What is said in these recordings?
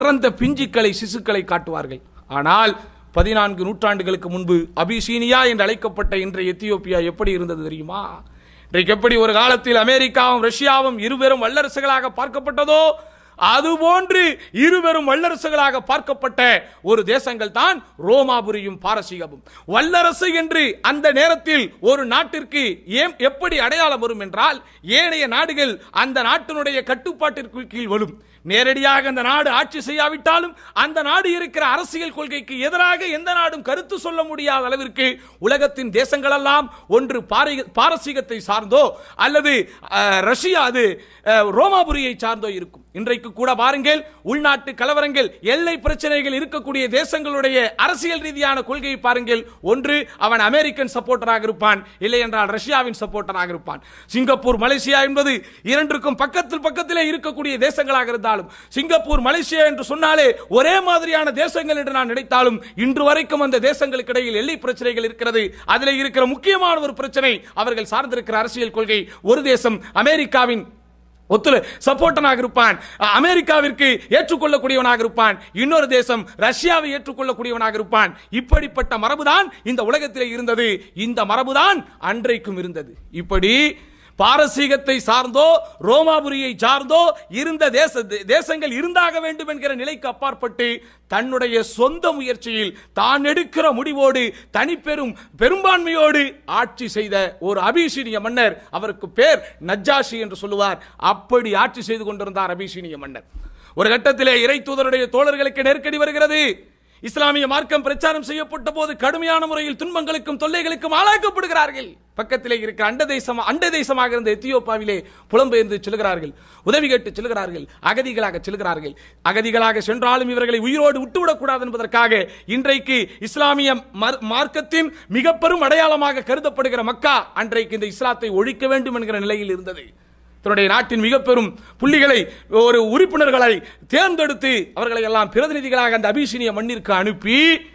பிறந்த பிஞ்சுக்களை சிசுக்களை காட்டுவார்கள் ஆனால் பதினான்கு நூற்றாண்டுகளுக்கு முன்பு அபிசீனியா என்று அழைக்கப்பட்ட இன்றைய எத்தியோப்பியா எப்படி இருந்தது தெரியுமா இன்றைக்கு எப்படி ஒரு காலத்தில் அமெரிக்காவும் ரஷ்யாவும் இருவரும் வல்லரசுகளாக பார்க்கப்பட்டதோ அதுபோன்று இருவரும் வல்லரசுகளாக பார்க்கப்பட்ட ஒரு தேசங்கள் தான் ரோமாபுரியும் பாரசீகமும் வல்லரசு என்று அந்த நேரத்தில் ஒரு நாட்டிற்கு ஏன் எப்படி அடையாளம் வரும் என்றால் ஏனைய நாடுகள் அந்த நாட்டினுடைய கட்டுப்பாட்டிற்கு கீழ் வரும் நேரடியாக அந்த நாடு ஆட்சி செய்யாவிட்டாலும் அந்த நாடு இருக்கிற அரசியல் கொள்கைக்கு எதிராக எந்த நாடும் கருத்து சொல்ல முடியாத அளவிற்கு உலகத்தின் தேசங்களெல்லாம் ஒன்று பாரி- பாரசீகத்தை சார்ந்தோ அல்லது அஹ், ரஷ்யா அது அஹ், ரோமாபுரியை சார்ந்தோ இருக்கும் இன்றைக்கு கூட பாருங்கள் உள்நாட்டு கலவரங்கள் எல்லை பிரச்சனைகள் இருக்கக்கூடிய தேசங்களுடைய அரசியல் ரீதியான கொள்கையை பாருங்கள் ஒன்று அவன் அமெரிக்கன் சப்போர்ட்டராக இருப்பான் இல்லை என்றால் ரஷ்யாவின் சப்போர்ட்டராக இருப்பான் சிங்கப்பூர் மலேசியா என்பது இரண்டிற்கும் பக்கத்தில் பக்கத்திலே இருக்கக்கூடிய தேசங்களாக இருந்தாலும் சிங்கப்பூர் மலேசியா என்று சொன்னாலே ஒரே மாதிரியான தேசங்கள் என்று நான் நினைத்தாலும் இன்று வரைக்கும் அந்த தேசங்களுக்கு இடையில் எல்லை பிரச்சனைகள் இருக்கிறது அதில் இருக்கிற முக்கியமான ஒரு பிரச்சனை அவர்கள் சார்ந்திருக்கிற அரசியல் கொள்கை ஒரு தேசம் அமெரிக்காவின் ஒத்துல சப்போர்ட்டனாக இருப்பான் அ- அமெரிக்காவிற்கு ஏற்றுக்கொள்ளக்கூடியவனாக இருப்பான் இன்னொரு தேசம் ரஷ்யாவை ஏற்றுக்கொள்ளக்கூடியவனாக இருப்பான் இப்படிப்பட்ட மரபுதான் இந்த உலகத்திலே இருந்தது இந்த மரபுதான் அன்றைக்கும் இருந்தது இப்படி பாரசீகத்தை சார்ந்தோ ரோமாபுரியை சார்ந்தோ இருந்த தேச தேசங்கள் இருந்தாக வேண்டும் என்கிற நிலைக்கு அப்பாற்பட்டு தன்னுடைய சொந்த முயற்சியில் தான் எடுக்கிற முடிவோடு தனிப்பெரும் பெரும்பான்மையோடு ஆட்சி செய்த ஒரு அபிசீனிய மன்னர் அவருக்கு பேர் நஜ்ஜாஷி என்று சொல்லுவார் அப்படி ஆட்சி செய்து கொண்டிருந்தார் அபிசீனிய மன்னர் ஒரு கட்டத்திலே இறை தூதருடைய தோழர்களுக்கு நெருக்கடி வருகிறது இஸ்லாமிய மார்க்கம் பிரச்சாரம் செய்யப்பட்ட போது கடுமையான முறையில் துன்பங்களுக்கும் தொல்லைகளுக்கும் ஆளாக்கப்படுகிறார்கள் பக்கத்திலே இருக்கிற அண்ட தேசம் அண்ட தேசமாக இருந்த எத்தியோப்பாவிலே புலம்பெயர்ந்து செல்கிறார்கள் உதவி கேட்டு செல்கிறார்கள் அகதிகளாக செல்கிறார்கள் அகதிகளாக சென்றாலும் இவர்களை உயிரோடு விட்டுவிடக்கூடாது என்பதற்காக இன்றைக்கு இஸ்லாமிய மர்- மார்க்கத்தின் மிக பெரும் அடையாளமாக கருதப்படுகிற மக்கா அன்றைக்கு இந்த இஸ்லாத்தை ஒழிக்க வேண்டும் என்கிற நிலையில் இருந்தது தன்னுடைய நாட்டின் மிக பெரும் புள்ளிகளை ஒரு உறுப்பினர்களை தேர்ந்தெடுத்து அவர்களை எல்லாம் பிரதிநிதிகளாக அந்த அபிசீனிய மண்ணிற்கு அனுப்பி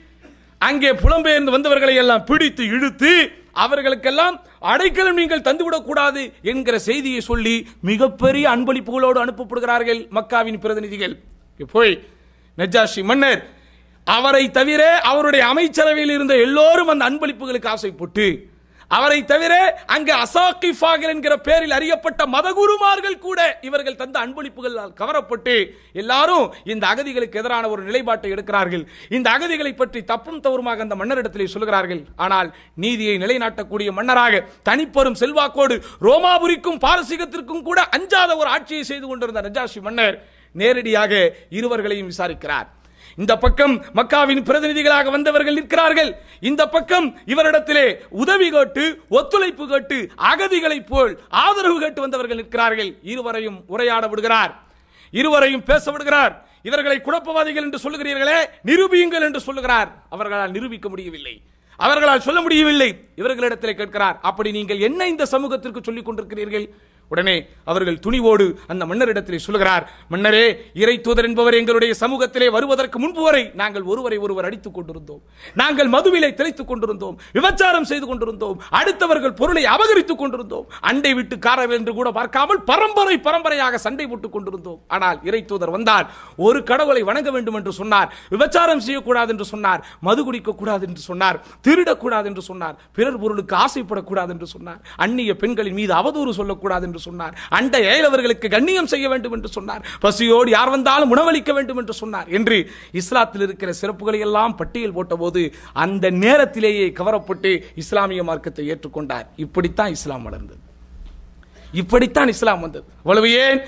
அங்கே புலம்பெயர்ந்து வந்தவர்களை எல்லாம் பிடித்து இழுத்து அவர்களுக்கெல்லாம் அடைக்கலம் நீங்கள் தந்துவிடக் கூடாது என்கிற செய்தியை சொல்லி மிகப்பெரிய அன்பளிப்புகளோடு அனுப்பப்படுகிறார்கள் மக்காவின் பிரதிநிதிகள் இங்க போய் நஜாஷி மன்னர் அவரை தவிர அவருடைய அமைச்சரவையில் இருந்த எல்லோரும் அந்த அன்பளிப்புகளுக்கு ஆசைப்பட்டு அவரை தவிர அங்கு அசாக்கிஃபாகர் என்கிற பெயரில் அறியப்பட்ட மதகுருமார்கள் கூட இவர்கள் தந்த அன்பளிப்புகளால் கவரப்பட்டு எல்லாரும் இந்த அகதிகளுக்கு எதிரான ஒரு நிலைப்பாட்டை எடுக்கிறார்கள் இந்த அகதிகளை பற்றி தப்பும் தவறுமாக அந்த மன்னரிடத்திலே சொல்கிறார்கள் ஆனால் நீதியை நிலைநாட்டக்கூடிய மன்னராக தனிப்பெரும் செல்வாக்கோடு ரோமாபுரிக்கும் பாரசீகத்திற்கும் கூட அஞ்சாத ஒரு ஆட்சியை செய்து கொண்டிருந்த நஜாஷி மன்னர் நேரடியாக இருவர்களையும் விசாரிக்கிறார் இந்த பக்கம் மக்காவின் பிரதிநிதிகளாக வந்தவர்கள் நிற்கிறார்கள் இந்த பக்கம் இவரிடத்திலே உதவி கேட்டு ஒத்துழைப்பு கேட்டு அகதிகளைப் போல் ஆதரவு கேட்டு வந்தவர்கள் நிற்கிறார்கள் இருவரையும் உரையாட விடுகிறார் இருவரையும் பேச விடுகிறார் இவர்களை குழப்பவாதிகள் என்று சொல்லுகிறீர்களே நிரூபியுங்கள் என்று சொல்லுகிறார் அவர்களால் நிரூபிக்க முடியவில்லை அவர்களால் சொல்ல முடியவில்லை இவர்களிடத்திலே கேட்கிறார் அப்படி நீங்கள் என்ன இந்த சமூகத்திற்கு சொல்லிக் கொண்டிருக்கிறீர்கள் உடனே அவர்கள் துணிவோடு அந்த மன்னரிடத்திலே சொல்கிறார் மன்னரே இறை தூதர் என்பவர் எங்களுடைய சமூகத்திலே வருவதற்கு முன்பு வரை நாங்கள் ஒருவரை ஒருவர் அடித்துக் கொண்டிருந்தோம் நாங்கள் மதுவிலை திளைத்துக் கொண்டிருந்தோம் விபச்சாரம் செய்து கொண்டிருந்தோம் அடுத்தவர்கள் பொருளை அபகரித்துக் கொண்டிருந்தோம் அண்டை வீட்டுக்காரர் என்று கூட பார்க்காமல் பரம்பரை பரம்பரையாக சண்டை போட்டுக் கொண்டிருந்தோம் ஆனால் இறை தூதர் வந்தார் ஒரு கடவுளை வணங்க வேண்டும் என்று சொன்னார் விபச்சாரம் செய்யக்கூடாது என்று சொன்னார் மது குடிக்க கூடாது என்று சொன்னார் திருடக்கூடாது என்று சொன்னார் பிறர் பொருளுக்கு ஆசைப்படக்கூடாது என்று சொன்னார் அந்நிய பெண்களின் மீது அவதூறு சொல்லக்கூடாது என்று சொன்னார் அண்டை அயலவர்களுக்கு கண்ணியம் செய்ய வேண்டும் என்று சொன்னார் பசியோடு யார் வந்தாலும் உணவளிக்க வேண்டும் என்று சொன்னார் என்று இஸ்லாத்தில் இருக்கிற சிறப்புகளை எல்லாம் பட்டியல் போட்டபோது அந்த நேரத்திலேயே கவரப்பட்டு இஸ்லாமிய மார்க்கத்தை ஏற்றுக்கொண்டார் இப்படித்தான் இஸ்லாம் வளர்ந்தது இப்படித்தான் இஸ்லாம் வந்தது அவ்வளவு ஏன்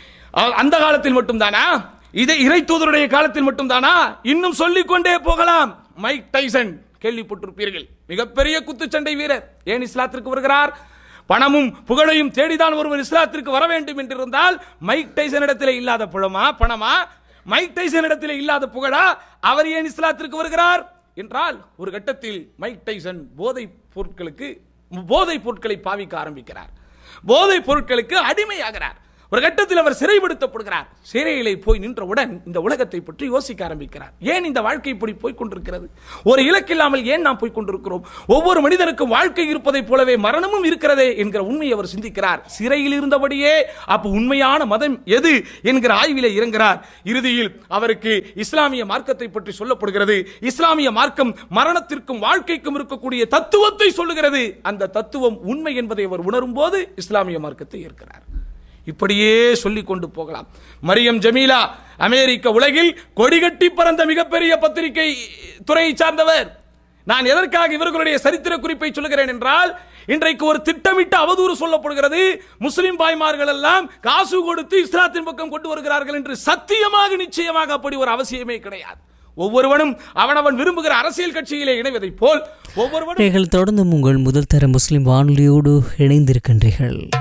அ- அந்த காலத்தில் மட்டும்தானா இதை இறை தூதருடைய காலத்தில் மட்டும்தானா இன்னும் சொல்லிக் கொண்டே போகலாம் மைக் டைசன் கேள்விப்பட்டிருப்பீர்கள் மிகப்பெரிய குத்துச்சண்டை வீரர் ஏன் இஸ்லாத்திற்கு வருகிறார் பணமும் புகழையும் தேடிதான் ஒருவர் இஸ்லாத்திற்கு வர வேண்டும் என்றிருந்தால் மைக் டைசன் இடத்திலே இல்லாத பணமா பணமா மைக் டைசன் இடத்திலே இல்லாத புகழா அவர் ஏன் இஸ்லாத்திற்கு வருகிறார் என்றால் ஒரு கட்டத்தில் மைக் டைசன் போதைப் பொருட்களுக்கு போதைப் பொருட்களை பாவிக்க ஆரம்பிக்கிறார் போதைப் பொருட்களுக்கு அடிமையாகிறார் ஒரு கட்டத்தில் அவர் சிறைப்படுத்தப்படுகிறார் சிறையிலே போய் நின்றவுடன் இந்த உலகத்தை பற்றி யோசிக்க ஆரம்பிக்கிறார் ஏன் இந்த வாழ்க்கை இப்படி போய் கொண்டிருக்கிறது ஒரு இலக்கில்லாமல் ஏன் நாம் போய் கொண்டிருக்கிறோம் ஒவ்வொரு மனிதனுக்கும் வாழ்க்கை இருப்பதைப் போலவே மரணமும் இருக்கிறதே என்கிற உண்மையை அவர் சிந்திக்கிறார் சிறையில் இருந்தபடியே அப்ப உண்மையான மதம் எது என்கிற ஆய்விலே இறங்குகிறார் இறுதியில் அவருக்கு இஸ்லாமிய மார்க்கத்தை பற்றி சொல்லப்படுகிறது இஸ்லாமிய மார்க்கம் மரணத்திற்கும் வாழ்க்கைக்கும் இருக்கக்கூடிய தத்துவத்தை சொல்லுகிறது அந்த தத்துவம் உண்மை என்பதை அவர் உணரும் போது இஸ்லாமிய மார்க்கத்தை ஏற்கிறார் இப்படியே சொல்லிக் கொண்டு போகலாம் மரியம் ஜமீலா அமெரிக்க உலகில் கொடிகட்டி பறந்த மிகப்பெரிய பத்திரிகை துறையை சார்ந்தவர் நான் எதற்காக இவர்களுடைய சரித்திர குறிப்பை சொல்லுகிறேன் என்றால் இன்றைக்கு ஒரு திட்டமிட்ட அவதூறு சொல்லப்படுகிறது முஸ்லிம் பாய்மார்கள் எல்லாம் காசு கொடுத்து இஸ்லாத்தின் பக்கம் கொண்டு வருகிறார்கள் என்று சத்தியமாக நிச்சயமாக அப்படி ஒரு அவசியமே கிடையாது ஒவ்வொருவனும் அவனவன் விரும்புகிற அரசியல் கட்சியிலே இணைவதைப் போல் ஒவ்வொருவனும் நீங்கள் தொடர்ந்து உங்கள் முதல் தர முஸ்லிம் வானொலியோடு இணைந்திருக்கின்றீர்கள்